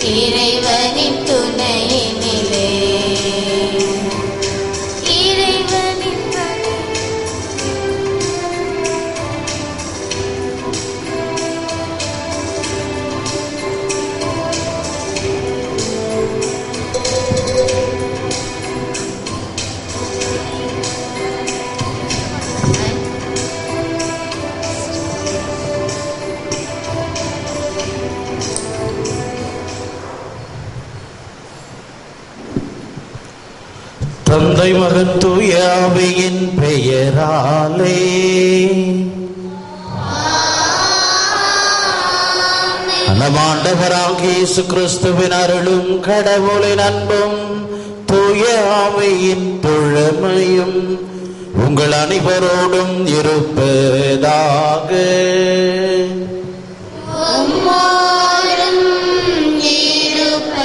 இறைவனின் துணையினிலே இறைவனின் துணை தந்தை மகன் தூய ஆவியின் பெயராலே நமாண்டவராகிய இயேசு கிறிஸ்துவின் அருளும் கடவுளின் அன்பும் தூய ஆவியின் தொழமையும் உங்கள் அனைவரோடும் இருப்பதாக உம்மோடும் இருப்பதாக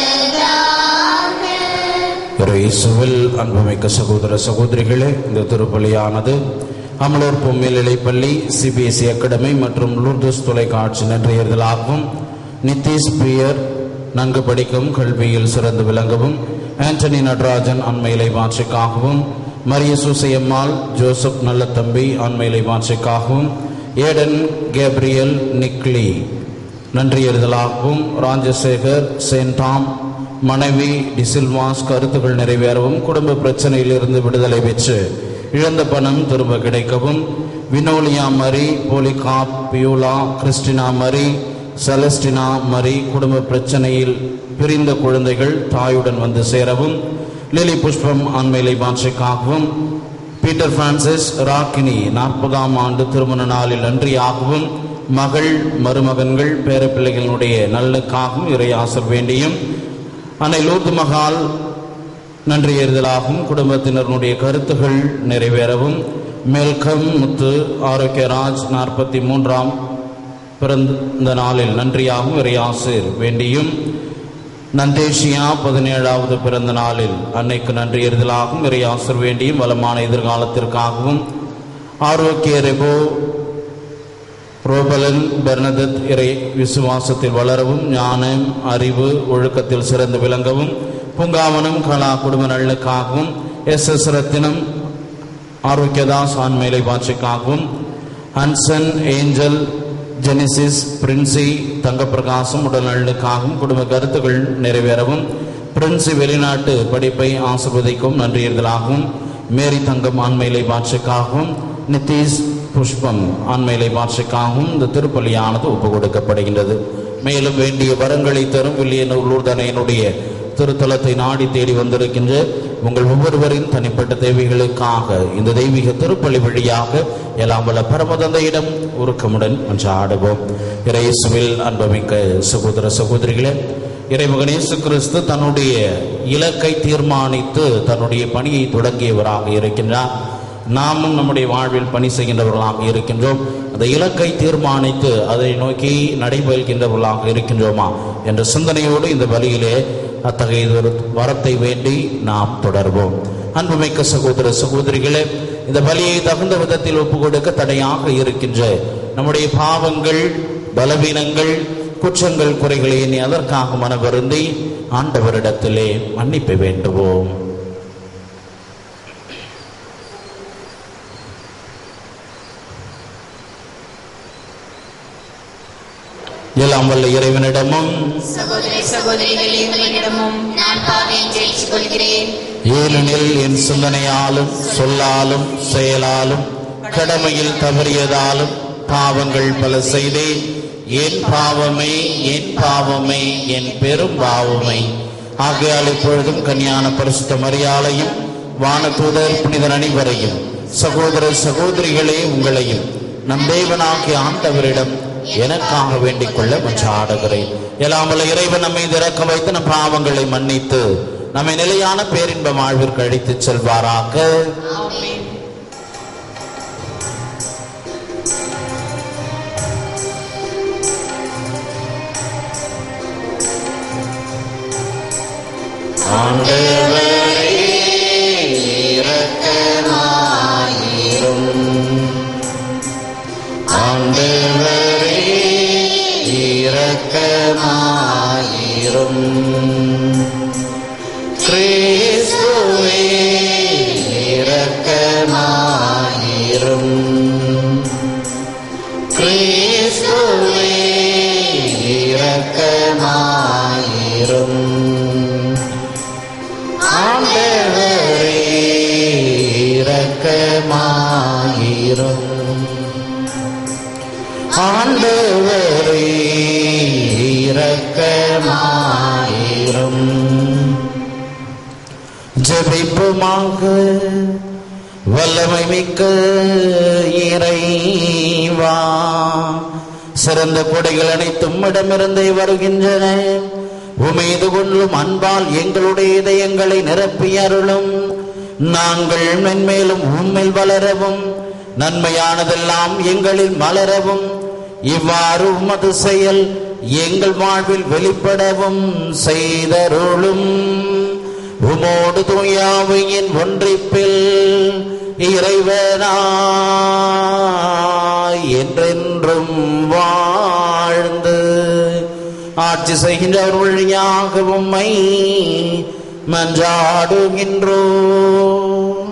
இயேசுவில் அன்புமிக்க சகோதர சகோதரிகளே இந்த திருப்பலியானது அமலூர் பொம்மிலை பள்ளி சிபிஎஸ்இ அகாடமி மற்றும் லூர்தஸ் தொலைக்காட்சி நன்றியர்களாகவும் நிதிஷ் பியர் நன்கு படிக்கும் கல்வியில் சிறந்து விளங்கவும் ஆண்டனி நடராஜன் அண்மையிலை வாட்சிக்காகவும் மரிய சூசையம்மாள் ஜோசப் நல்லத்தம்பி அண்மையிலை வாட்சிக்காகவும் ஏடன் கேப்ரியல் நிக்லி நன்றியறிதலாகவும் ராஜசேகர் சென்டாம் மனைவி டிசில்வாஸ் கருத்துக்கள் நிறைவேறவும் குடும்ப பிரச்சனையிலிருந்து விடுதலை பெற்று இழந்த பணம் திரும்ப கிடைக்கவும் வினோலியா மரி போலிகா பியூலா கிறிஸ்டினா மரி செலஸ்டினா மரி குடும்ப பிரச்சனையில் பிரிந்த குழந்தைகள் தாயுடன் வந்து சேரவும் லிலி புஷ்பம் ஆண்மையிலை பாட்சிக்காகவும் பீட்டர் பிரான்சிஸ் ராக்கினி நாற்பதாம் ஆண்டு திருமண நாளில் நன்றியாகவும் மகள் மருமகன்கள் பேரப்பிள்ளைகளுடைய நல்லுக்காகவும் இறை ஆசர் வேண்டியும் அன்னை லூர்து மகால் நன்றி ஏறுதலாகவும் குடும்பத்தினருடைய கருத்துகள் நிறைவேறவும் மேல்கம் முத்து ஆரோக்கியராஜ் நாற்பத்தி மூன்றாம் பிறந்த நாளில் நன்றியாகவும் இறை ஆசிர் வேண்டியும் நந்தேஷியா பதினேழாவது பிறந்த நாளில் அன்னைக்கு நன்றி எறிதலாகவும் இறை ஆசிர் வேண்டியும் வளமான எதிர்காலத்திற்காகவும் ஆரோக்கிய ரெபோ ரோபலன் பெர்னதத் இறை விசுவாசத்தில் வளரவும் ஞானம் அறிவு ஒழுக்கத்தில் சிறந்து விளங்கவும் பூங்காவனம் கலா குடும்ப நலனுக்காகவும் எஸ் எஸ் ரத்தினம் ஆரோக்கியதாஸ் ஆண்மையிலை பாட்சிக்காகவும் ஹன்சன் ஏஞ்சல் ஜெனிசிஸ் பிரின்சி தங்கப்பிரகாசம் உடல் நலனுக்காகவும் குடும்ப கருத்துக்கள் நிறைவேறவும் பிரின்சி வெளிநாட்டு படிப்பை ஆசிர்வதிக்கும் நன்றியர்களாகவும் மேரி தங்கம் ஆண்மையிலை பாட்சிக்காகவும் நிதிஷ் புஷ்பம் ஆண்மையிலை பாட்சிக்காகவும் இந்த திருப்பலியானது ஒப்பு கொடுக்கப்படுகின்றது மேலும் வேண்டிய வரங்களை தரும் வில்லியன் உள்ளூர்தனையினுடைய திருத்தலத்தை நாடி தேடி வந்திருக்கின்ற உங்கள் ஒவ்வொருவரின் தனிப்பட்ட தேவைகளுக்காக இந்த தெய்வீக திருப்பலி வழியாக எல்லாம் வல்ல பரமதந்தையிடம் உருக்கமுடன் மன்றாடுவோம் இறையேசுவில் அன்பமிக்க சகோதர சகோதரிகளே இறைமகன் இயேசு கிறிஸ்து தன்னுடைய இலக்கை தீர்மானித்து தன்னுடைய பணியை தொடங்கியவராக இருக்கின்றார் நாமும் நம்முடைய வாழ்வில் பணி செய்கின்றவர்களாக இருக்கின்றோம் அந்த இலக்கை தீர்மானித்து அதை நோக்கி நடைபெறுகின்றவர்களாக இருக்கின்றோமா என்ற சிந்தனையோடு இந்த வழியிலே அத்தகைய ஒரு வரத்தை வேண்டி நாம் தொடர்வோம் அன்புமிக்க சகோதர சகோதரிகளே இந்த பலியை தகுந்த விதத்தில் ஒப்பு கொடுக்க தடையாக இருக்கின்ற நம்முடைய பாவங்கள் பலவீனங்கள் குற்றங்கள் குறைகளை எண்ணி அதற்காக மனவருந்தி ஆண்டவரிடத்திலே மன்னிப்பு வேண்டுவோம் எல்லாம் வல்ல இறைவனிடமும் சகோதரி சகோதரிகளே உங்களிடமும் நான் பாவியம் ஜெயிச்சுக் கொள்கிறேன் ஏனெனில் என் சிந்தனையாலும் சொல்லாலும் செயலாலும் கடமையில் தவறியதாலும் பாவங்கள் பல செய்தேன் என் பாவமே என் பாவமே என் பெரும் பாவமே ஆகையால் இப்பொழுதும் கன்னியான பரிசுத்த மரியாளையும் வானதூதர் புனிதர் அனைவரையும் சகோதர சகோதரிகளே உங்களையும் நம் தேவனாகிய ஆண்டவரிடம் எனக்காக வேண்டிக் கொள்ள மன்றாடுகிறேன் எல்லாமல்ல இறைவன் நம்மை இறக்க வைத்து நம் பாவங்களை மன்னித்து நம்மை நிலையான பேரின்ப வாழ்விற்கு அழைத்துச் செல்வாராக ஆமென் ஆண்டவரே இரக்கமாயிரும் ஆண்டவரே இரக்கமாயிரும் கிறிஸ்துவே இரக்கமாயிரும் கிறிஸ்துவே இரக்கமாயிரும் ஆண்டவரே இரக்கமாயிரும் ஆண்டவரே இரக்கமாயிரும் ஜெபிப்புமாக வல்லமை மிக்க இறைவா சிறந்த கொடைகள் அனைத்தும் இடமிருந்தே வருகின்றன உமேது கொள்ளும் அன்பால் எங்களுடைய இதயங்களை நிரப்பி அருளும் நாங்கள் மென்மேலும் உம்மில் வளரவும் நன்மையானதெல்லாம் எங்களில் மலரவும் இவ்வாறு உமது செயல் எங்கள் வாழ்வில் வெளிப்படவும் செய்தருளும் உமோடு தூயாவையின் ஒன்றிப்பில் இறைவனாய் என்றென்றும் வாழ்ந்து ஆட்சி செய்கின்றவர் வழியாக உம்மை மன்றாடுகின்றோம்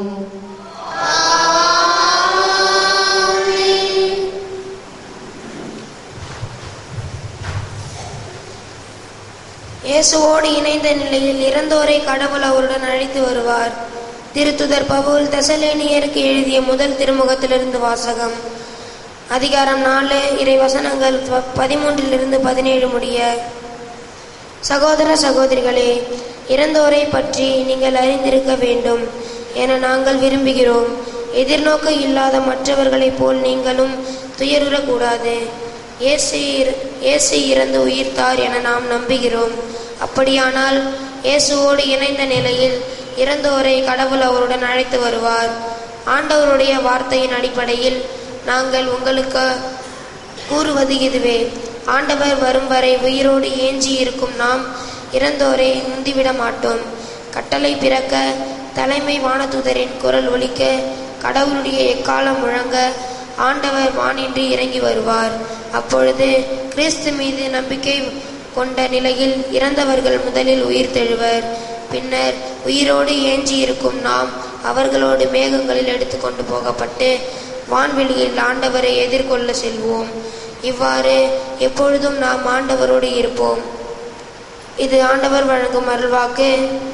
இயேசுவோடு இணைந்த நிலையில் இறந்தோரை கடவுள் அவருடன் அழைத்து வருவார் திருத்துதர் பவுல் தெசலேனியருக்கு எழுதிய முதல் திருமுகத்திலிருந்து வாசகம் அதிகாரம் நாலு இறை வசனங்கள் ப- பதிமூன்றிலிருந்து பதினேழு முடிய சகோதர சகோதரிகளே இறந்தோரை பற்றி நீங்கள் அறிந்திருக்க வேண்டும் என நாங்கள் விரும்புகிறோம் எதிர்நோக்கு இல்லாத மற்றவர்களைப் போல் நீங்களும் துயருறக்கூடாது இயேசு இற- இயேசு இறந்து உயிர்த்தார் என நாம் நம்புகிறோம் அப்படியானால் இயேசுவோடு இணைந்த நிலையில் இறந்தோரை கடவுள் அவருடன் அழைத்து வருவார் ஆண்டவருடைய வார்த்தையின் அடிப்படையில் நாங்கள் உங்களுக்கு கூறுவது இதுவே ஆண்டவர் வரும் வரை உயிரோடு ஏஞ்சி இருக்கும் நாம் இறந்தோரை முந்திவிட மாட்டோம் கட்டளை பிறக்க தலைமை வானதூதரின் குரல் ஒலிக்க கடவுளுடைய எக்காலம் முழங்க ஆண்டவர் வானின்றி இறங்கி வருவார் அப்பொழுது கிறிஸ்து மீது நம்பிக்கை கொண்ட நிலையில் இறந்தவர்கள் முதலில் உயிர் தெழுவர் பின்னர் உயிரோடு ஏஞ்சி இருக்கும் நாம் அவர்களோடு மேகங்களில் எடுத்துக்கொண்டு போகப்பட்டு வான்வெளியில் ஆண்டவரை எதிர்கொள்ள செல்வோம் இவ்வாறு எப்பொழுதும் நாம் ஆண்டவரோடு இருப்போம் இது ஆண்டவர் வழங்கும் அருள்வாக்கு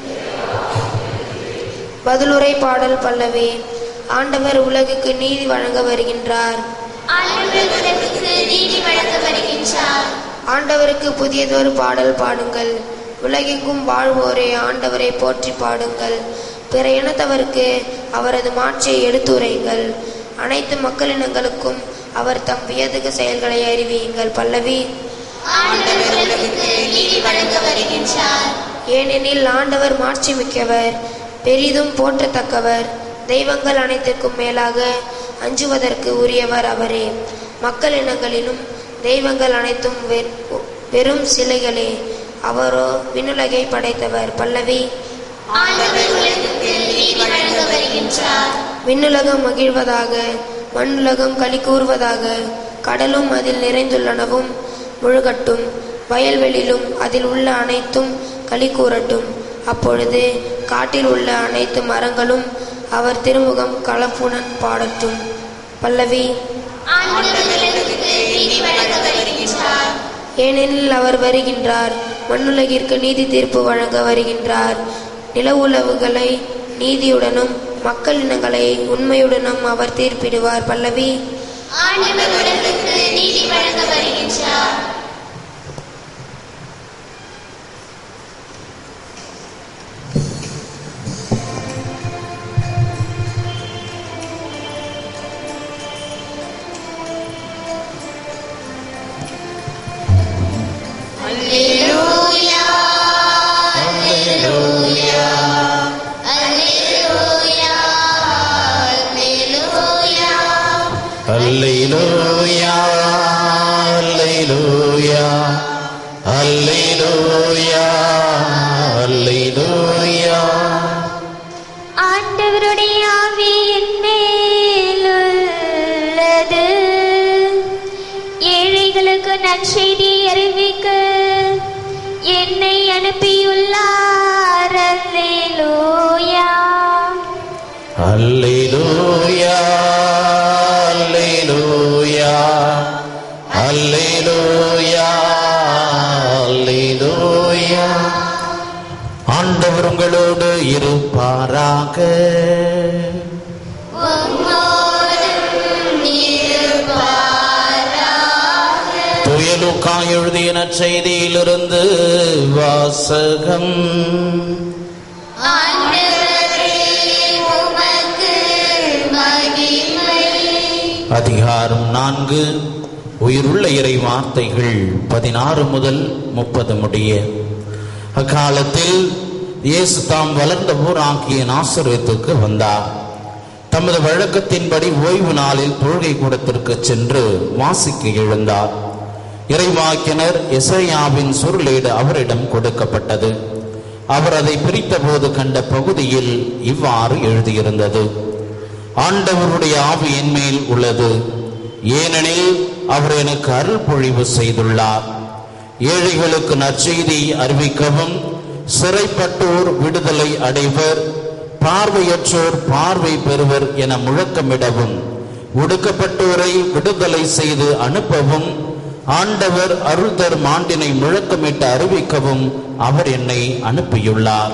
பதிலுரை பாடல் பல்லவி ஆண்டவர் உலகுக்கு நீதி வழங்க வருகின்றார் ஆண்டவர் உலகுக்கு நீதி வழங்க வருகின்றார் ஆண்டவருக்கு புதியதொரு பாடல் பாடுங்கள் உலகெங்கும் வாழ்வோரே ஆண்டவரை போற்றி பாடுங்கள் பிற இனத்தவருக்கு அவரது மாட்சியை எடுத்துரையுங்கள் அனைத்து மக்களினங்களுக்கும் அவர் தம் வியதுக செயல்களை அறிவியுங்கள் பல்லவி ஆண்டவர் உலகுக்கு நீதி வழங்க வருகின்றார் ஏனெனில் ஆண்டவர் மாட்சி மிக்கவர் பெரிதும் போற்றத்தக்கவர் தெய்வங்கள் அனைத்திற்கும் மேலாக அஞ்சுவதற்கு உரியவர் அவரே மக்கள் இனங்களிலும் தெய்வங்கள் அனைத்தும் வெ- வெறும் சிலைகளே அவரோ விண்ணுலகை படைத்தவர் பல்லவி ஆண்டவர் உலகுக்கு நீதி வழங்க வருகின்றார் விண்ணுலகம் மகிழ்வதாக மண்ணுலகம் களி கூறுவதாக கடலும் அதில் நிறைந்துள்ளனவும் முழுகட்டும் வயல்வெளியிலும் அதில் உள்ள அனைத்தும் களி கூறட்டும் அப்பொழுது காட்டில் உள்ள அனைத்து மரங்களும் அவர் திருமுகம் கலப்புடன் பாடட்டும் பல்லவி ஆண்டவர் உலகுக்கு நீதி வழங்க வருகின்றார் ஏனெனில் அவர் வருகின்றார் மண்ணுலகிற்கு நீதி தீர்ப்பு வழங்க வருகின்றார் நிலவுலவுகளை நீதியுடனும் மக்கள் இனங்களை உண்மையுடனும் அவர் தீர்ப்பிடுவார் பல்லவி ஆண்டவர் உலகுக்கு நீதி வழங்க வருகின்றார் அல்லேலூயா அல்லேலூயா அல்லேலூயா அல்லேலூயா அல்லேலூயா அல்லேலூயா அல்லேலூயா அல்லேலூயா ஆண்டவருடைய ஆவி என் மேலுள்ளது ஏழைகளுக்கு நற்செய்தி அறிவிக்க என்னை ஆண்டவர் உங்களோடு இருப்பாராக துயலுக்கா எழுதிய நற்செய்தியிலிருந்து வாசகம் அதிகாரம் நான்கு உயிருள்ள இறை வார்த்தைகள் பதினாறு முதல் முப்பது முடிய அக்காலத்தில் இயேசு தாம் வளர்ந்த ஊராகிய நாசரேத்துக்கு வந்தார் தமது வழக்கத்தின்படி ஓய்வு நாளில் தொழுகை கூடத்திற்கு சென்று வாசிக்க எழுந்தார் இறைவாக்கினர் எசையாவின் சுருளேடு அவரிடம் கொடுக்கப்பட்டது அவர் அதை பிரித்தபோது கண்ட பகுதியில் இவ்வாறு எழுதியிருந்தது ஆண்டவருடைய ஆவி என் மேல் உள்ளது ஏனெனில் அவர் எனக்கு அருள் பொழிவு செய்துள்ளார் ஏழைகளுக்கு நற்செய்தி அறிவிக்கவும் சிறைப்பட்டோர் விடுதலை அடைவர் பார்வையற்றோர் பார்வை பெறுவர் என முழக்கமிடவும் ஒடுக்கப்பட்டோரை விடுதலை செய்து அனுப்பவும் ஆண்டவர் அருள் தரும் ஆண்டினை முழக்கமிட்டு அறிவிக்கவும் அவர் என்னை அனுப்பியுள்ளார்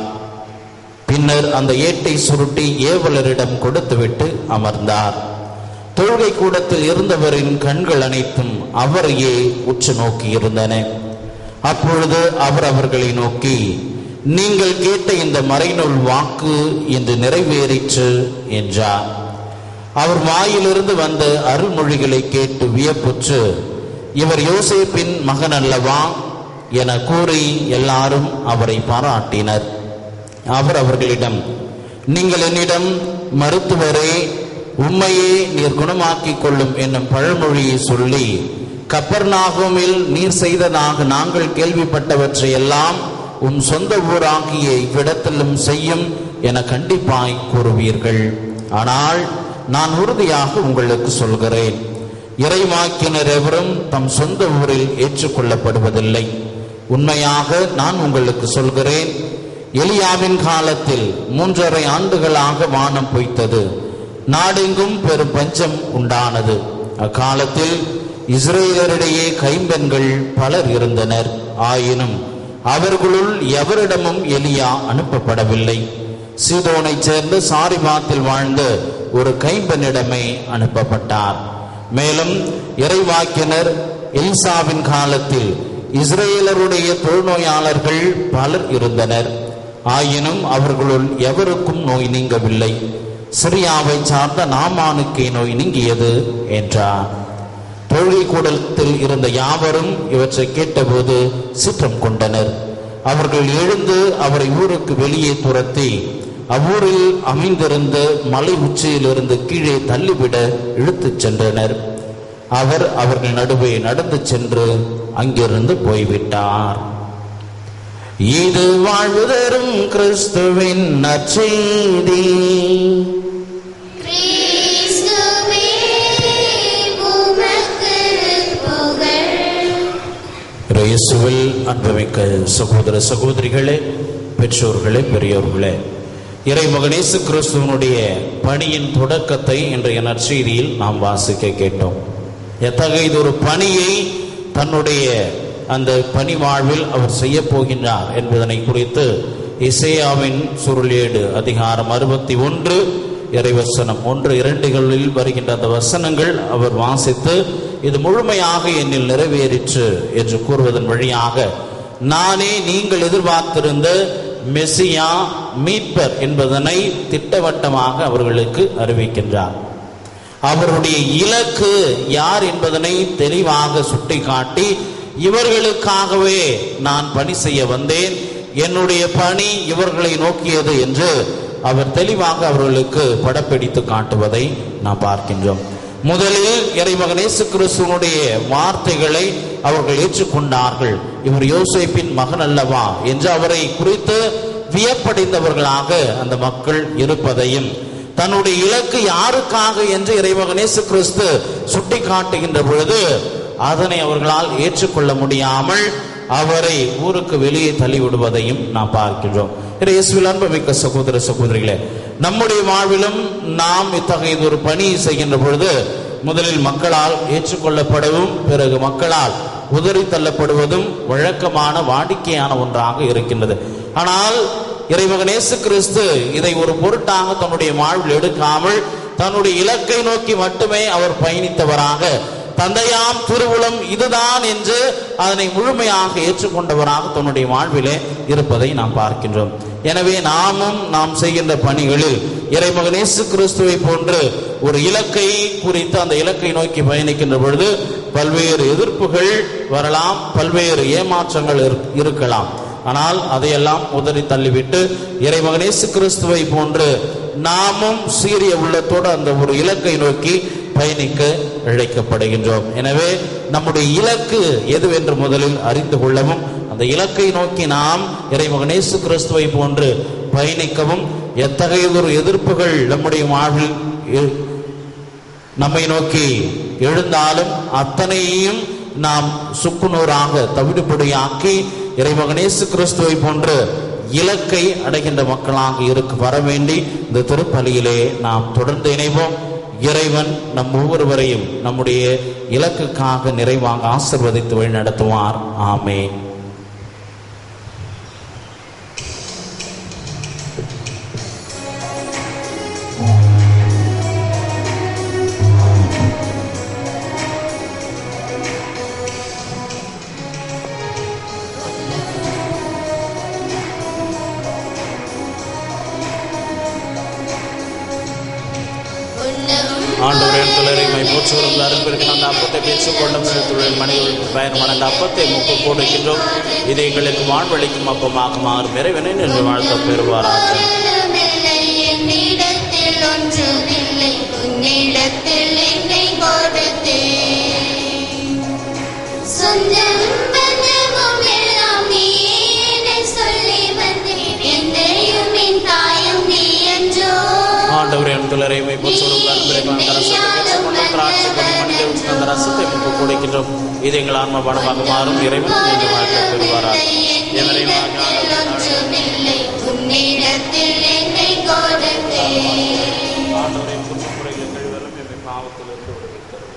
பின்னர் அந்த ஏட்டை சுருட்டி ஏவலரிடம் கொடுத்துவிட்டு அமர்ந்தார் தொழுகை கூடத்தில் இருந்தவரின் கண்கள் அனைத்தும் அவரையே உற்று நோக்கி இருந்தன அப்பொழுது அவர் அவர்களை நோக்கி நீங்கள் கேட்ட இந்த மறைநூல் வாக்கு இன்று நிறைவேறிற்று என்றார் அவர் வாயிலிருந்து வந்த அருள்மொழிகளை கேட்டு வியப்புற்று இவர் யோசேப்பின் மகன் அல்லவா என கூறி எல்லாரும் அவரை பாராட்டினர் அவர் அவர்களிடம் நீங்கள் என்னிடம் மருத்துவரே உம்மையே நீர் குணமாக்கிக் கொள்ளும் என்னும் பழமொழியை சொல்லி கப்பர்நாகோமில் நீர் செய்ததாக நாங்கள் கேள்விப்பட்டவற்றை எல்லாம் உம் சொந்த ஊராகிய இவ்விடத்திலும் செய்யும் என கண்டிப்பாய் கூறுவீர்கள் ஆனால் நான் உறுதியாக உங்களுக்கு சொல்கிறேன் இறைவாக்கினர் எவரும் தம் சொந்த ஊரில் ஏற்றுக்கொள்ளப்படுவதில்லை உண்மையாக நான் உங்களுக்கு சொல்கிறேன் எலியாவின் காலத்தில் மூன்றரை ஆண்டுகளாக வானம் பொய்த்தது நாடெங்கும் பெரும் பஞ்சம் உண்டானது அக்காலத்தில் இஸ்ரேலரிடையே கைம்பெண்கள் பலர் இருந்தனர் ஆயினும் அவர்களுள் எவரிடமும் எலியா அனுப்பப்படவில்லை சீதோனைச் சேர்ந்த சாரிபாத்தில் வாழ்ந்த ஒரு கைம்பெண்ணிடமே அனுப்பப்பட்டார் மேலும் இறைவாக்கினர் எல்சாவின் காலத்தில் இஸ்ரேலருடைய தொழுநோயாளர்கள் பலர் இருந்தனர் ஆயினும் அவர்களுள் எவருக்கும் நோய் நீங்கவில்லை சிரியாவை சார்ந்த நாமானுக்கே நோய் நீங்கியது என்றார் தொழுகை கூடத்தில் இருந்த யாவரும் இவற்றை கேட்டபோது சிற்றம் கொண்டனர் அவர்கள் எழுந்து அவரை ஊருக்கு வெளியே துரத்தி அவ்வூரில் அமைந்திருந்த மலை உச்சியிலிருந்து கீழே தள்ளிவிட இழுத்துச் சென்றனர் அவர் அவர்கள் நடுவே நடந்து சென்று அங்கிருந்து போய்விட்டார் இது வாழ்வு தரும் கிறிஸ்துவின் நற்செய்தி கிறிஸ்துவே உமக்கு புகழ் இயேசுவில் அன்புமிக்க சகோதர சகோதரிகளே பெற்றோர்களே பெரியோர்களே இறைமகனேசு கிறிஸ்துவனுடைய பணியின் தொடக்கத்தை இன்றைய நற்செய்தியில் நாம் வாசிக்க கேட்டோம் எத்தகைய ஒரு பணியை தன்னுடைய அந்த பணி வாழ்வில் அவர் செய்ய போகின்றார் என்பதனை குறித்து இசையாவின் சுருளேடு அதிகாரம் அறுபத்தி ஒன்று இறைவசனம் ஒன்று இரண்டுகளில் வருகின்ற அந்த வசனங்கள் அவர் வாசித்து இது முழுமையாக என்னில் நிறைவேறிற்று என்று கூறுவதன் வழியாக நானே நீங்கள் எதிர்பார்த்திருந்த மெசியா மீட்பர் என்பதனை திட்டவட்டமாக அவர்களுக்கு அறிவிக்கின்றார் அவருடைய இலக்கு யார் என்பதனை தெளிவாக சுட்டிக்காட்டி இவர்களுக்காகவே நான் பணி செய்ய வந்தேன் என்னுடைய பணி இவர்களை நோக்கியது என்று அவர் தெளிவாக அவர்களுக்கு படப்பிடித்து காட்டுவதை நாம் பார்க்கின்றோம் முதலில் இறைமகன் இயேசு கிறிஸ்துவனுடைய வார்த்தைகளை அவர்கள் ஏற்றுக்கொண்டார்கள் இவர் யோசேப்பின் மகன் அல்லவா என்று அவரை குறித்து வியப்படைந்தவர்களாக அந்த மக்கள் இருப்பதையும் தன்னுடைய இலக்கு யாருக்காக என்று இறைமகன் இயேசு கிறிஸ்து சுட்டி காட்டுகின்ற பொழுது அதனை அவர்களால் ஏற்றுக்கொள்ள முடியாமல் அவரை ஊருக்கு வெளியே தள்ளிவிடுவதையும் நாம் பார்க்கின்றோம் இயேசுவில் அன்புமிக்க சகோதர சகோதரிகளே நம்முடைய வாழ்விலும் நாம் இத்தகைய ஒரு பணியை செய்கின்ற பொழுது முதலில் மக்களால் ஏற்றுக்கொள்ளப்படவும் பிறகு மக்களால் உதறி தள்ளப்படுவதும் வழக்கமான வாடிக்கையான ஒன்றாக இருக்கின்றது ஆனால் இறைமகன் இயேசு கிறிஸ்து இதை ஒரு பொருட்டாக தன்னுடைய வாழ்வில் எடுக்காமல் தன்னுடைய இலக்கை நோக்கி மட்டுமே அவர் பயணித்தவராக தந்தையாம் திருவுளம் இதுதான் என்று அதனை முழுமையாக ஏற்றுக்கொண்டவராக தன்னுடைய வாழ்விலே இருப்பதை நாம் பார்க்கின்றோம் எனவே நாமும் நாம் செய்கின்ற பணிகளில் இறைமகன் இயேசு கிறிஸ்துவை போன்று ஒரு இலக்கை குறித்து அந்த இலக்கை நோக்கி பயணிக்கின்ற பொழுது பல்வேறு எதிர்ப்புகள் வரலாம் பல்வேறு ஏமாற்றங்கள் இருக்- இருக்கலாம் ஆனால் அதையெல்லாம் உதறி தள்ளிவிட்டு இறைமகன் இயேசு கிறிஸ்துவை போன்று நாமும் சீரிய உள்ளத்தோடு அந்த ஒரு இலக்கை நோக்கி பயணிக்க அழைக்கப்படுகின்றோம் எனவே நம்முடைய இலக்கு எதுவென்று முதலில் அறிந்து கொள்ளவும் அந்த இலக்கை நோக்கி நாம் இறைமகன் இயேசு கிறிஸ்துவை போன்று பயணிக்கவும் எத்தகையதொரு எதிர்ப்புகள் நம்முடைய வாழ்வில் எ- நம்மை நோக்கி எழுந்தாலும் அத்தனையும் நாம் சுக்குநூறாக தவிடுபடியாக்கி இறைமகன் இயேசு கிறிஸ்துவை போன்று இலக்கை அடைகின்ற மக்களாக இருக்க வர வேண்டி இந்த திருப்பலியிலே நாம் தொடர்ந்து இணைவோம் இறைவன் நம் ஒவ்வொருவரையும் நம்முடைய இலக்குக்காக நிறைவாக ஆசிர்வதித்து வழிநடத்துவார் ஆமென் ஆண்டவரின் துளரை போற்றுவரும் அரும்பிற்கு அந்த அப்பத்தை பேசிக் கொள்ளும் தொழில் மனிதர்களுக்கு பயணம் அந்த அப்பத்தை முக்கு கொடுக்கின்றோம் இது எங்களுக்கு வாழ்வழிக்கும் அப்பமாக மாறும் இறைவனை நின்று வாழ்த்த பெறுவாராக ஒன்றுமில்லை என்னிடத்தில் ஒன்றுமில்லை உன்னிடத்தில் என்னை கொடுத்தேன் சொந்தம் பந்தமும் எல்லாம் நீயே என சொல்லி வந்தேன் என்னையும் என் தாயும் நீ என்றோ ஆண்டவரின் துளரை போற்றுவரும் அரும்பிற்கு அந்த ரசத்தை பேசிக் கொள்ளும் திராட்சை கொடி மனிதர்களுக்கு அந்த ரசத்தை முக்கு கொடுக்கின்றோம் இது எங்கள் ஆன்ம பானமாக மாறும் இறைவன் நின்று வாழ்த்த பெறுவாராக என்னிடத்தில் ஒன்றுமில்லை உன்னிடத்தில் என்னை கொடுத்தேன் ஆண்டவரின் குற்றமுறைகளை கழிவரும் எம்மை பாவத்திலிருந்து விடுவித்தரும்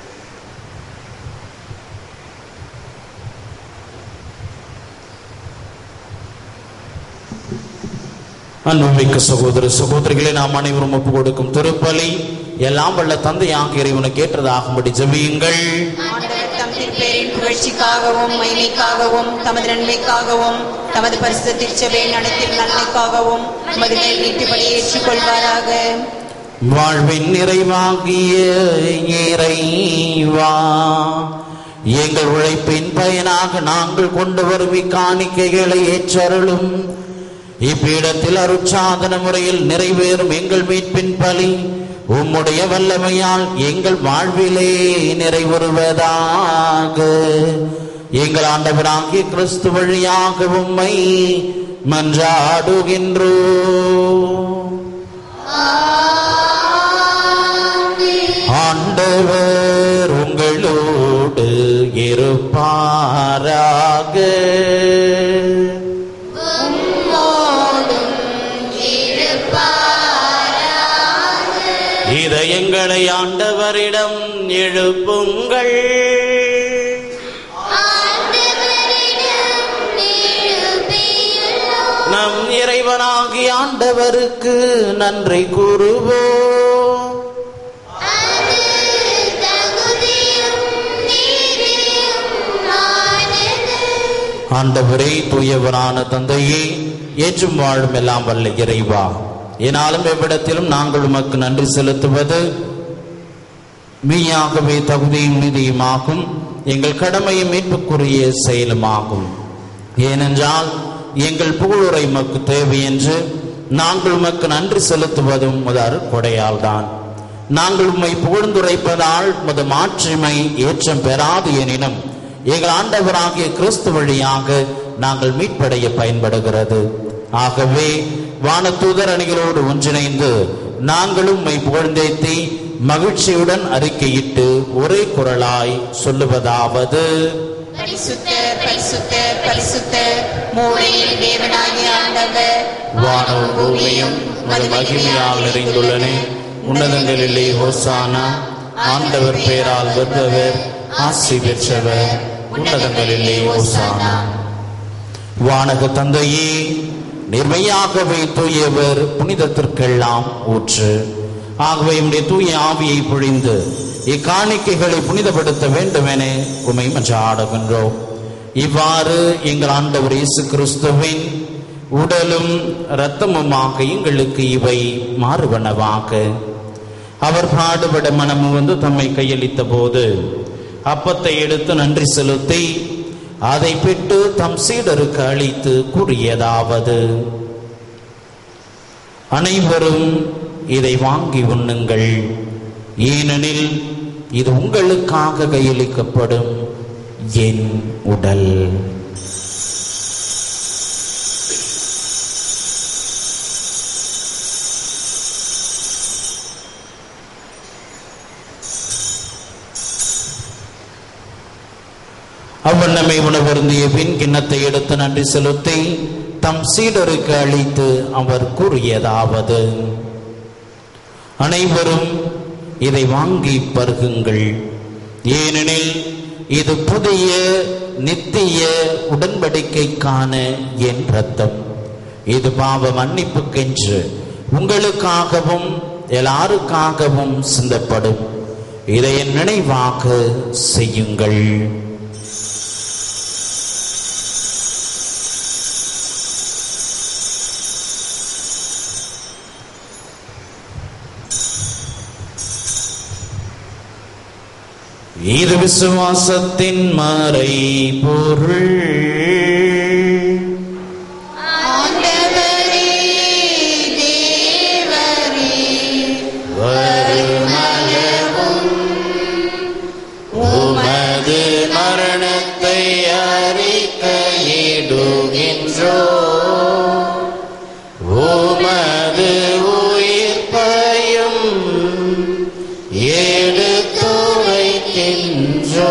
அன்புமிக்க சகோதர சகோதரிகளை நாம் அனைவரும் ஒப்பு கொடுக்கும் திருப்பலி எல்லாம் வல்ல தந்தையாக இறைவனுக்கு ஏற்றதாகும்படி ஜெபியுங்கள் ஆண்டவர் தம் திருப்பேரின் புகழ்ச்சிக்காகவும் மகிமைக்காகவும் தமது நன்மைக்காகவும் தமது பரிசுத்த திருச்சபை நடத்தில் நன்மைக்காகவும் உமது மேல் நீட்டுபடி ஏற்றுக்கொள்வாராக வாழ்வின் நிறைவாகிய இறைவா எங்கள் உழைப்பின் பயனாக நாங்கள் கொண்டு வரும் இக்காணிக்கைகளை ஏற்றருளும் இப்பீடத்தில் அருட்சாதன முறையில் நிறைவேறும் எங்கள் மீட்பின் பலி உம்முடைய வல்லமையால் எங்கள் வாழ்விலே நிறைவேறுவதாக எங்கள் ஆண்டவராகிய கிறிஸ்து வழியாக உம்மை மன்றாடுகின்றோம் ஆண்டவர் உங்களோடு இருப்பாராக இதயங்களை ஆண்டவரிடம் எழுப்புங்கள் நம் இறைவனாகி ஆண்டவருக்கு நன்றி கூறுவோம் ஆண்டவரே தூயவரான தந்தையே ஏற்றும் வாழும் எல்லாம் வல்ல இறைவா என்னாலும் எவ்விடத்திலும் நாங்கள் உமக்கு நன்றி செலுத்துவது மெய்யாகவே தகுதியும் நிதியுமாகும் எங்கள் கடமையும் மீட்புக்குரிய செயலுமாகும் ஏனென்றால் எங்கள் புகழுரை உமக்கு தேவை என்று நாங்கள் உமக்கு நன்றி செலுத்துவதும் முதற் கொடையால்தான் நாங்கள் உம்மை புகழ்ந்துரைப்பதால் முத மாட்சிமை ஏற்றம் பெறாது எனினும் எங்கள் ஆண்டவராகிய கிறிஸ்து வழியாக நாங்கள் மீட்படைய பயன்படுகிறது ஆகவே வானதூதர் அணிகளோடு ஒன்றிணைந்து நாங்களும் உம்மை புகழ்ந்தேத்தி மகிழ்ச்சியுடன் அறிக்கையிட்டு ஒரே குரலாய் சொல்லுவதாவது பரிசுத்தர் பரிசுத்தர் பரிசுத்தர் மூளையில் தேவனாகிய ஆண்டவர் வானமும் பூமியும் மது மகிமையால் நிறைந்துள்ளன உன்னதங்களிலே ஹோசானா ஆண்டவர் பெயரால் வருபவர் ஆசி பெற்றவர் உன்னதங்களிலே ஹோசானா வானக தந்தையே நிர்மையாகவே தூயவர் புனிதத்திற்கெல்லாம் ஊற்று ஆகவே உம்முடைய தூய ஆவியை பொழிந்து இக்காணிக்கைகளை புனிதப்படுத்த வேண்டும் என உமை மன்றாடுகின்றோம் இவ்வாறு எங்கள் ஆண்டவர் இயேசு கிறிஸ்துவின் உடலும் இரத்தமுமாக எங்களுக்கு இவை மாறுவனவாக அவர் பாடுபட மனமு வந்து தம்மை கையளித்த போது அப்பத்தை எடுத்து நன்றி செலுத்தி அதை பெற்று தம் சீடருக்கு அளித்து கூறியதாவது அனைவரும் இதை வாங்கி உண்ணுங்கள் ஏனெனில் இது உங்களுக்காக கையளிக்கப்படும் என் உடல் அவ்வண்ணமை உணவருந்திய பின் கிண்ணத்தை எடுத்து நன்றி செலுத்தி தம் சீடருக்கு அளித்து அவர் கூறியதாவது அனைவரும் இதை வாங்கி பருகுங்கள் ஏனெனில் இது புதிய நித்திய உடன்படிக்கைக்கான என் ரத்தம் இது பாவ மன்னிப்புக்கென்று உங்களுக்காகவும் எல்லாருக்காகவும் சிந்தப்படும் இதை என் நினைவாக செய்யுங்கள் இது விசுவாசத்தின் மறை பொருள் ஆண்டவரே தேவரே வருமளவும் உமது மரணத்தை அறிக்கையிடுகின்றோ உமது உயிர்ப்பையும் எடுத்து வைக்கின்றோ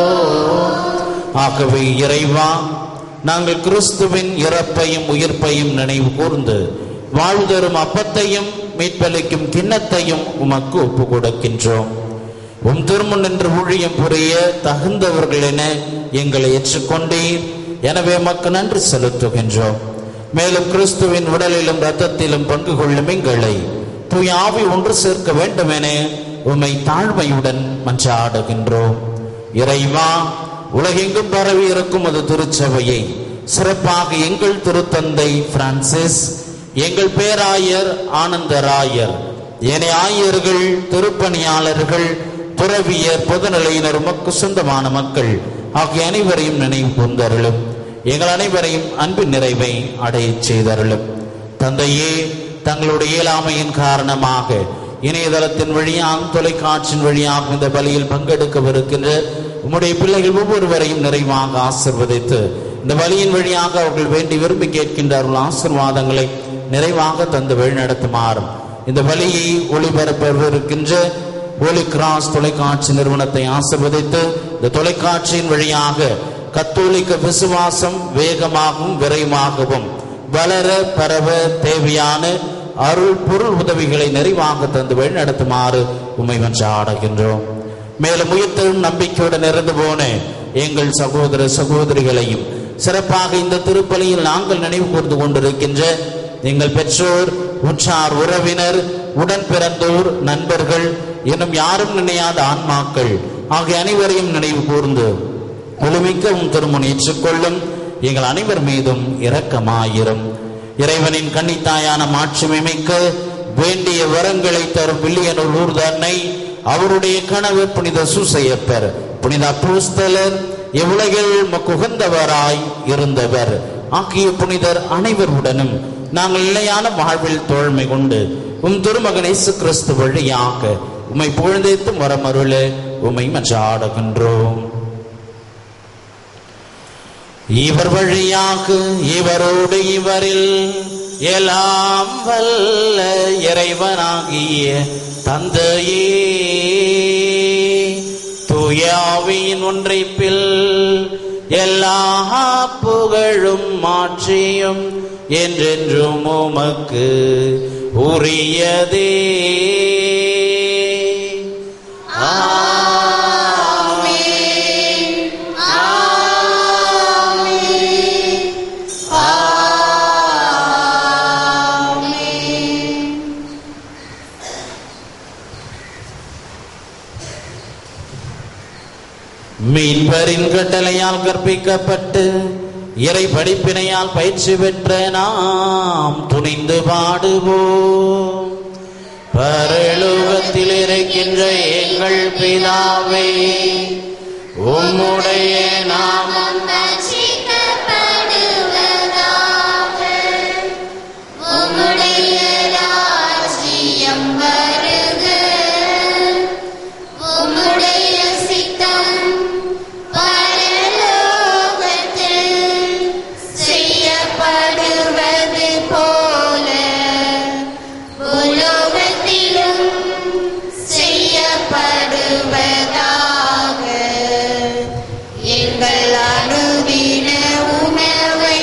ஆகவே இறைவா நாங்கள் கிறிஸ்துவின் இறப்பையும் உயிர்ப்பையும் நினைவு கூர்ந்து வாழ்வு தரும் அப்பத்தையும் மீட்பளிக்கும் கிண்ணத்தையும் உமக்கு ஒப்பு கொடுக்கின்றோம் உம் திருமுன் நின்று ஊழியம் புரிய தகுந்தவர்கள் என எங்களை ஏற்றுக்கொண்டீர் எனவே உமக்கு நன்றி செலுத்துகின்றோம் மேலும் கிறிஸ்துவின் உடலிலும் இரத்தத்திலும் பங்கு கொள்ளும் எங்களை தூய ஆவி ஒன்று சேர்க்க வேண்டும் என உம்மை தாழ்மையுடன் மன்றாடுகின்றோம் இறைவா உலகெங்கும் பரவி இருக்கும் அது திருச்சபையை சிறப்பாக எங்கள் திருத்தந்தை பிரான்சிஸ் எங்கள் பேராயர் ஆனந்தராயர் ஏனைய ஆயர்கள் திருப்பணியாளர்கள் துறவியர் பொதுநிலையினர் உமக்கு சொந்தமான மக்கள் ஆகிய அனைவரையும் நினைவு கூர்ந்தருளும் எங்கள் அனைவரையும் அன்பின் நிறைவை அடையச் செய்தருளும் தந்தையே தங்களுடைய இயலாமையின் காரணமாக இணையதளத்தின் வழியாக தொலைக்காட்சியின் வழியாக இந்த பலியில் பங்கெடுக்கவிருக்கின்ற உம்முடைய பிள்ளைகள் ஒவ்வொருவரையும் நிறைவாக ஆசிர்வதித்து இந்த வழியின் வழியாக அவர்கள் வேண்டி விரும்பி கேட்கின்ற அருள் ஆசிர்வாதங்களை நிறைவாக தந்து வழிநடத்துமாறும் இந்த வழியை ஒளிபரப்பவிருக்கின்ற ஒளி கிராஸ் தொலைக்காட்சி நிறுவனத்தை ஆசிர்வதித்து இந்த தொலைக்காட்சியின் வழியாக கத்தோலிக்க விசுவாசம் வேகமாகவும் விரைவாகவும் வளர பரவ தேவையான அருள் பொருள் உதவிகளை நிறைவாக தந்து வழிநடத்துமாறு உண்மை ஆடுகின்றோம் மேலும் உயிர்த்தெழும் நம்பிக்கையுடன் இறந்து போன எங்கள் சகோதர சகோதரிகளையும் சிறப்பாக இந்த திருப்பலியில் நாங்கள் நினைவு கூர்ந்து கொண்டிருக்கின்ற எங்கள் பெற்றோர் உற்றார் உறவினர் உடன் பிறந்தோர் நண்பர்கள் இன்னும் யாரும் நினையாத ஆன்மாக்கள் ஆகிய அனைவரையும் நினைவு கூர்ந்து ஒளிமிக்க உம் திருமுன் ஏற்றுக்கொள்ளும் எங்கள் அனைவர் மீதும் இரக்கமாயிரும் இறைவனின் கன்னித்தாயான மாட்சிமை மிக்க வேண்டிய வரங்களை தரும் பில்லியனூர் ஊர்தன்னை அவருடைய கணவர் புனித சூசையப்பர் புனித அப்போஸ்தலர் இவ்வுலகில் மக்குகந்தவராய் இருந்தவர் ஆகிய புனிதர் அனைவருடனும் நாங்கள் நிலையான வாழ்வில் தோழ்மை கொண்டு உம் திருமகன் இயேசு கிறிஸ்து வழியாக உம்மை புகழ்ந்தேத்தும் வரமருள உம்மை மன்றாடுகின்றோம் இவர் வழியாக இவரோடு இவரில் எல்லாம் வல்ல இறைவனாகிய தந்தையே தூயாவின் ஒன்றைப்பில் எல்லா புகழும் மாற்றியும் என்றென்றும் உமக்கு உரியதே இவரின் கட்டளையால் கற்பிக்கப்பட்டு இறை படிப்பினையால் பயிற்சி பெற்ற நாம் துணிந்து பாடுவோம் பரலோகத்தில் இருக்கின்ற எங்கள் பிதாவே உம்முடைய நாமம் ரட்சிக்கப்படுவதாக. உம்முடைய ராஜ்யம் வருக. உம்முடைய சித்தம் பரலோகத்தில் செய்யப்படுவது போல பூலோகத்திலும் செய்யப்படுவதாக எங்கள் அனுதின உணவை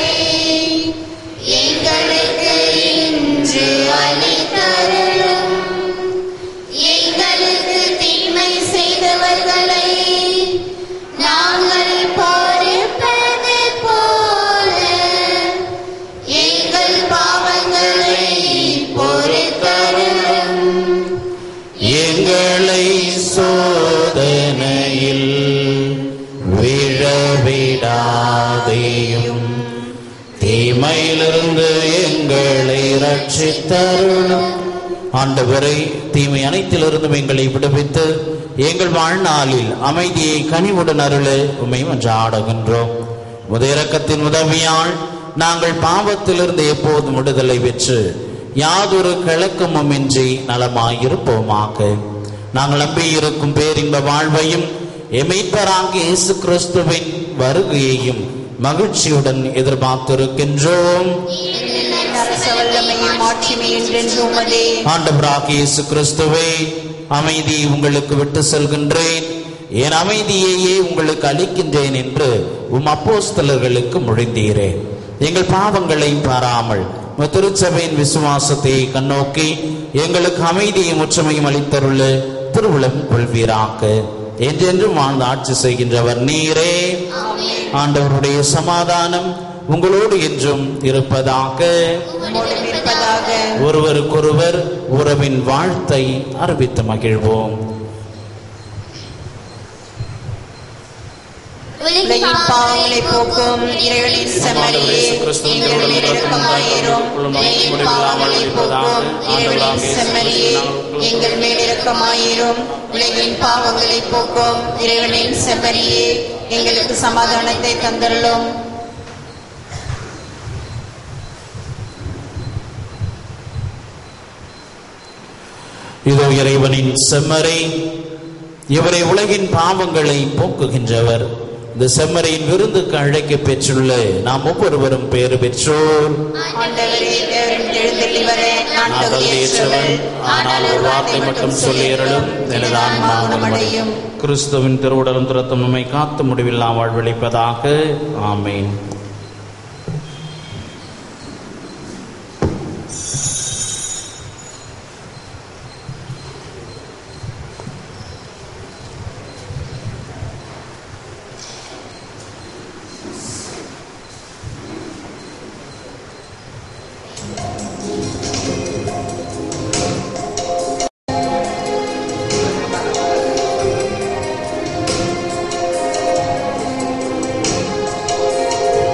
எங்களுக்கு இன்று அளித்தருளும் எங்களுக்கு தீமை செய்தவர்களை நாங்கள் பொறுப்பது போல எங்கள் பாவங்களை பொறுத்தருளும் எங்களை சோதனையில் விழவிடாதேயும் தீமையிலிருந்து எங்களை ரட்சித்தருளும் ஆண்டவரை தீமை அனைத்திலிருந்தும் எங்களை விடுவித்து எங்கள் வாழ்நாளில் அமைதியை கனிவுடன் அருள உமை மன்றாடுகின்றோம் முதையிறக்கத்தின் உதவியால் நாங்கள் பாவத்திலிருந்து எப்போதும் விடுதலை பெற்று யாதொரு கிழக்கமும் இன்றி நலமாயிருப்போமாக நாங்கள் நம்பியிருக்கும் பேரின்ப வாழ்வையும் எமைப்பராகிய இயேசு கிறிஸ்துவின் வருகையையும் மகிழ்ச்சியுடன் எதிர்பார்த்திருக்கின்றோம் அரச வல்லமையும் ஆட்சிமை என்றென்று உமதே ஆண்டவராகிய இயேசு கிறிஸ்துவே அமைதி உங்களுக்கு விட்டு செல்கின்றேன் என் அமைதியையே உங்களுக்கு அளிக்கின்றேன் என்று உம் அப்போஸ்தலர்களுக்கு மொழிந்தீரே எங்கள் பாவங்களை பாராமல் உம் திருச்சபையின் விசுவாசத்தை கண்ணோக்கி எங்களுக்கு அமைதியும் ஒற்றுமையும் அளித்தருள திருவுளம் கொள்வீராக்க என்றென்றும் வாழ்ந்து ஆட்சி செய்கின்றவர் நீரே ஆண்டவருடைய சமாதானம் உங்களோடு என்றும் இருப்பதாக உம்மோடும் இருப்பதாக ஒருவருக்கொருவர் உறவின் வாழ்த்தை அறிவித்து மகிழ்வோம் உலகின் பாவங்களை போக்கும் இறைவனின் செம்மறியே எங்கள் மேல் இரக்கமாயிரும் உலகின் பாவங்களை போக்கும் இறைவனின் செம்மறியே எங்கள் மேல் இரக்கமாயிரும் உலகின் பாவங்களை போக்கும் இறைவனின் செம்மறியே எங்களுக்கு சமாதானத்தை தந்தருளும் இதோ இறைவனின் செம்மறை இவரை உலகின் பாவங்களை போக்குகின்றவர் இந்த செம்மறையின் விருந்துக்கு அழைக்க பெற்றுள்ள நாம் ஒவ்வொருவரும் பேறு பெற்றோர் ஆண்டவரே தேவரின் எழுந்தள்ளி வர நான் நான் தகுதியற்றவன் ஆனால் ஒரு வார்த்தை மட்டும் சொல்லியறலும் எனது ஆன்மா குணமடையும் கிறிஸ்துவின் திருவுடலும் துரத்தும் நம்மை காத்து முடிவில்லா வாழ்வழிப்பதாக ஆமேன் ஆண்டவரே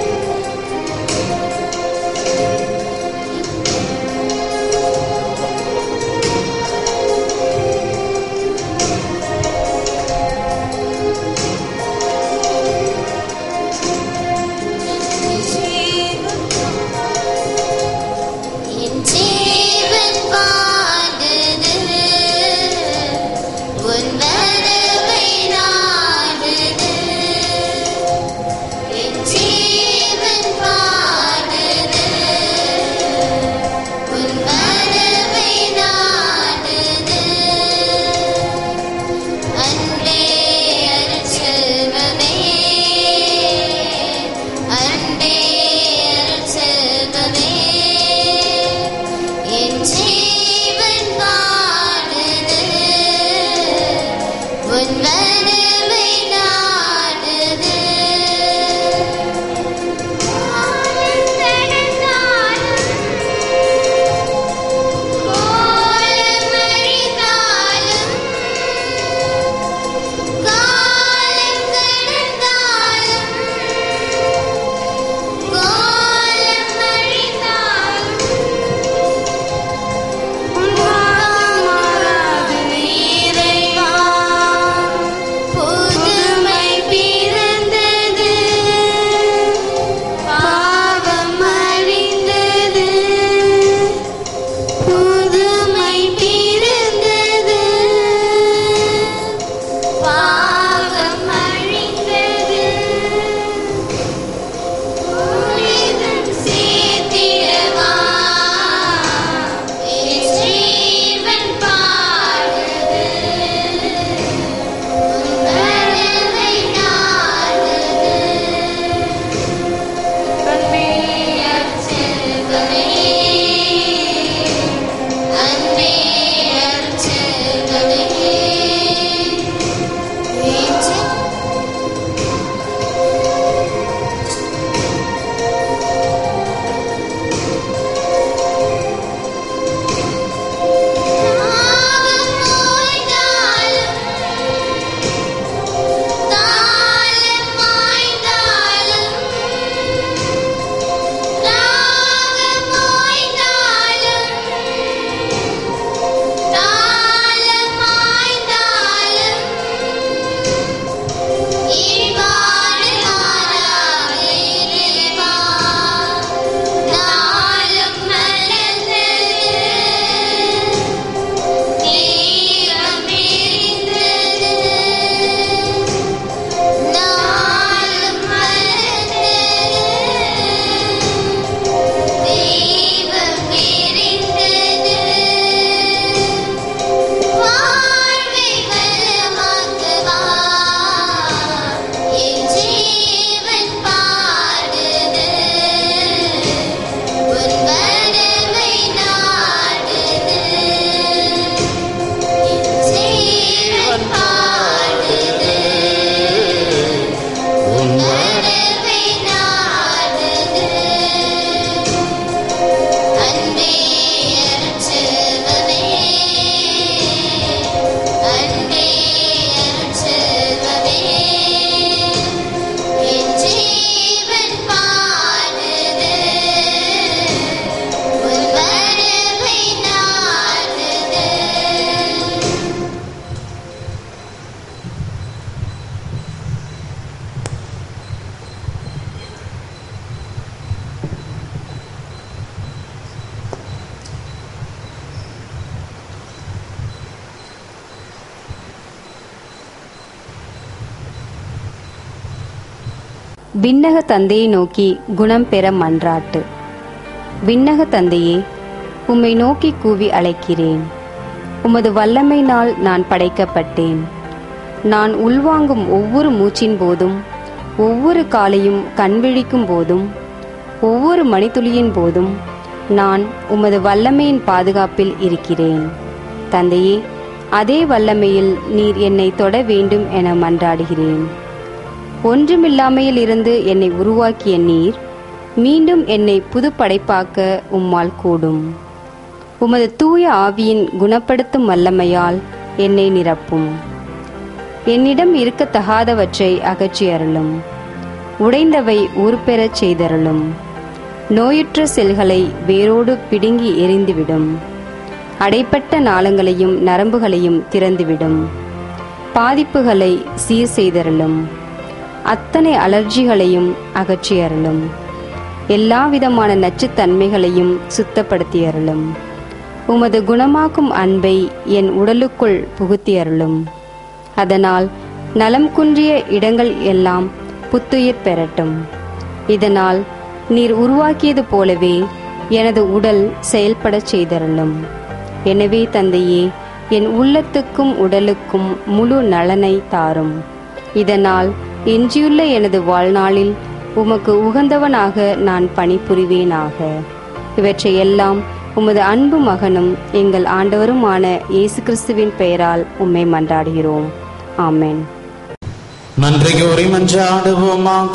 விண்ணக தந்தையை நோக்கி குணம் பெற மன்றாட்டு விண்ணக தந்தையே உம்மை நோக்கி கூவி அழைக்கிறேன் உமது வல்லமையினால் நான் படைக்கப்பட்டேன் நான் உள்வாங்கும் ஒவ்வொரு மூச்சின் போதும் ஒவ்வொரு காலையும் கண்விழிக்கும் போதும் ஒவ்வொரு மணித்துளியின் போதும் நான் உமது வல்லமையின் பாதுகாப்பில் இருக்கிறேன் தந்தையே அதே வல்லமையில் நீர் என்னை தொட வேண்டும் என மன்றாடுகிறேன் ஒன்றுமில்லாமையில் இருந்து என்னை உருவாக்கிய நீர் மீண்டும் என்னை புது படைப்பாக்க உம்மால் கூடும் உமது தூய ஆவியின் குணப்படுத்தும் வல்லமையால் என்னை நிரப்பும் என்னிடம் இருக்கத்தகாதவற்றை அகற்றி அருளும் உடைந்தவை ஊர்பெறச் செய்தருளும் நோயுற்ற செல்களை வேரோடு பிடுங்கி எரிந்துவிடும் அடைப்பட்ட நாளங்களையும் நரம்புகளையும் திறந்துவிடும் பாதிப்புகளை சீர் செய்தருளும் அத்தனை அலர்ஜிகளையும் அகற்றி அருளும் எல்லா விதமான நச்சுத்தன்மைகளையும் சுத்தப்படுத்தி அருளும் உமது குணமாக்கும் அன்பை என் உடலுக்குள் புகுத்தி அருளும் அதனால் நலம் குன்றிய இடங்கள் எல்லாம் புத்துயிர் பெறட்டும் இதனால் நீர் உருவாக்கியது போலவே எனது உடல் செயல்படச் செய்தருளும் எனவே தந்தையே என் உள்ளத்துக்கும் உடலுக்கும் முழு நலனை தாரும் இதனால் எஞ்சியுள்ள எனது வாழ்நாளில் உமக்கு உகந்தவனாக நான் பணிபுரிவேனாக இவற்றையெல்லாம் உமது அன்பு மகனும் எங்கள் ஆண்டவருமான இயேசு கிறிஸ்துவின் பெயரால் உம்மை மன்றாடுகிறோம் ஆமென் நன்றி கூறி மன்றாடுவோமாக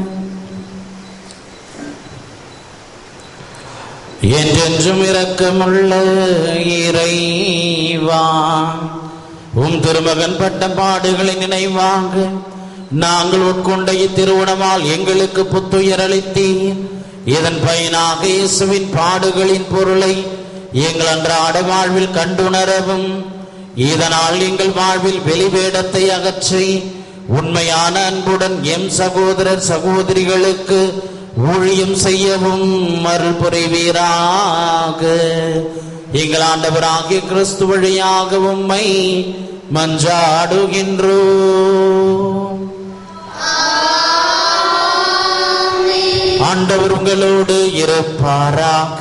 என்றென்றும் இரக்கமுள்ள இறைவா உம் திருமகன் பட்ட பாடுகளை நினைவாங்க நாங்கள் உட்கொண்ட இத்திருவுணமால் எங்களுக்கு புத்துயிர் அளித்தீர் இதன் பயனாக இயேசுவின் பாடுகளின் பொருளை எங்கள் அன்றாட வாழ்வில் கண்டுணரவும் இதனால் எங்கள் வாழ்வில் வெளிவேடத்தை அகற்றி உண்மையான அன்புடன் எம் சகோதரர் சகோதரிகளுக்கு ஊழியம் செய்யவும் அருள் புரிவீராக எங்கள் ஆண்டவராகிய கிறிஸ்து வழியாக உம்மை மன்றாடுகின்றோம் ஆண்டவர் உங்களோடு இருப்பாராக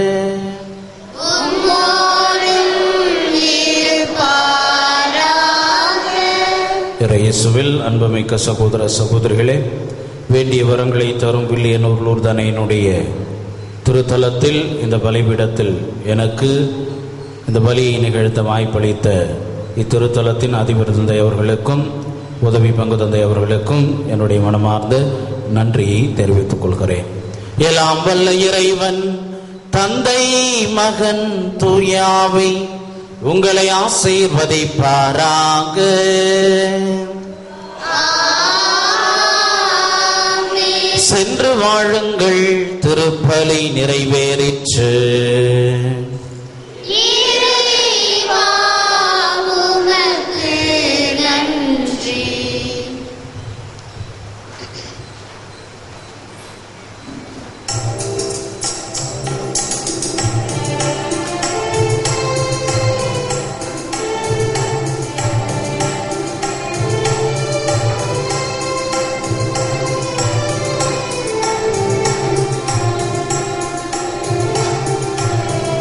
இயேசுவில் அன்புமிக்க சகோதர சகோதரிகளே வேண்டிய வரங்களை தரும் வில்லியனூர் லூர்தனையினுடைய திருத்தலத்தில் இந்த பலிபீடத்தில் எனக்கு இந்த பலியை நிகழ்த்த வாய்ப்பளித்த இத்திருத்தலத்தின் அதிபர் தந்தை அவர்களுக்கும் உதவி பங்கு தந்தை அவர்களுக்கும் என்னுடைய மனமார்ந்த நன்றியை தெரிவித்துக் கொள்கிறேன் எல்லாம் வல்ல இறைவன் தந்தை மகன் தூயாவை உங்களை ஆசீர்வதிப்பாராக சென்று வாழுங்கள் திருப்பலி நிறைவேறிற்று இறைவா உமக்கு நன்றி ஆ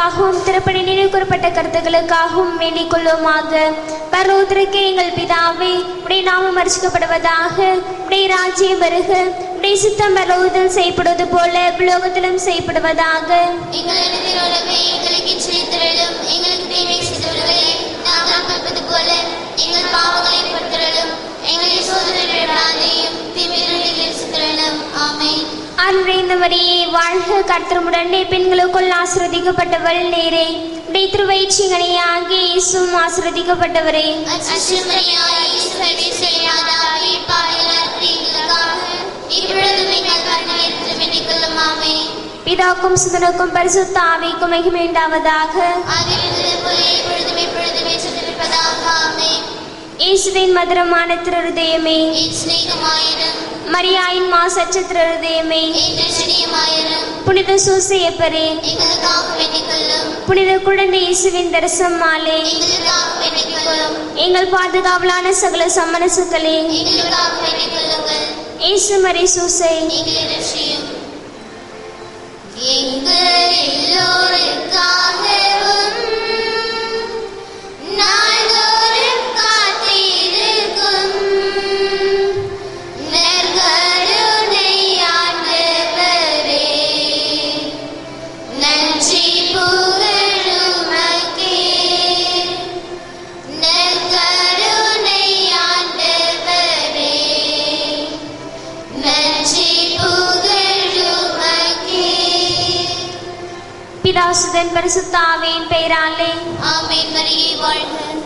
கருத்துக்களுக்காகவும் திருப்பணி நினைவு கூறப்பட்ட கருத்துக்களுக்காகவும் வேண்டிக் கொள்வோமாக பரலோகத்திற்கு எங்கள் பிதாவே உடைய நாமம் அர்ச்சிக்கப்படுவதாக உடைய ராஜ்யம் வருக உடைய சித்தம் பரலோகத்தில் செய்யப்படுவது போல உலோகத்திலும் செய்யப்படுவதாக எங்களிடத்தில் உள்ளவை எங்களுக்கு இச்சைத்திரளும் எங்களுக்கு தீமை செய்தவர்களை நாங்கள் கற்பது போல எங்கள் பாவங்களை பொறுத்தரலும் எங்களை சோதனை விடாதையும் தீமையிலிருந்து சித்திரளும் ஆமென் அன்றைந்த மரியே வாழ்க கர்த்தருமுடனே பெண்களுக்குள் ஆசிரதிக்கப்பட்டவள் நேரே உடைய திருவயிற்சிகனையாகி இயேசுவும் ஆசிரதிக்கப்பட்டவரே அச்சுமரியாய் ஈஸ்வரனை செய்யாதாகி பாயலாற்றி எங்களுக்காக இப்பொழுதும் எங்கள் கண்ணீர் வேண்டிக் கொள்ளும் ஆமென் பிதாக்கும் சுதனுக்கும் பரிசுத்த ஆவிக்கும் மகிமை உண்டாவதாக அதிலிருந்து போய் இப்பொழுதும் இப்பொழுதுமே சுத்திருப்பதாக ஆமென் இயேசுவின் மதுரமான திருதயமே என் சிநேகமாயிரம் மரியாயின் மாசற்ற திருதயமே என் ரட்சணியமாயிரம் புனித சூசையப்பரே எங்களுக்காக வேண்டிக் கொள்ளும் புனித குழந்தை இயேசுவின் தரிசம் மாலே எங்களுக்காக வேண்டிக் கொள்ளும் எங்கள் பாதுகாவலான சகல சம்மனசுகளே எங்களுக்காக வேண்டிக் கொள்ளுங்கள் இயேசு மரி சூசை எங்களை ரட்சியும் எங்கள் எல்லோருக்காகவும் நாள்தோறும் காத்திருக்கும் நற்கருணை ஆண்டவரே, நன்றி புகழுமக்கே. நற்கருணை ஆண்டவரே, நன்றி புகழுமக்கே. பிதாசுதன் பரிசுத்த ஆவியின் பெயராலே ஆமென் மரியே வாழ்க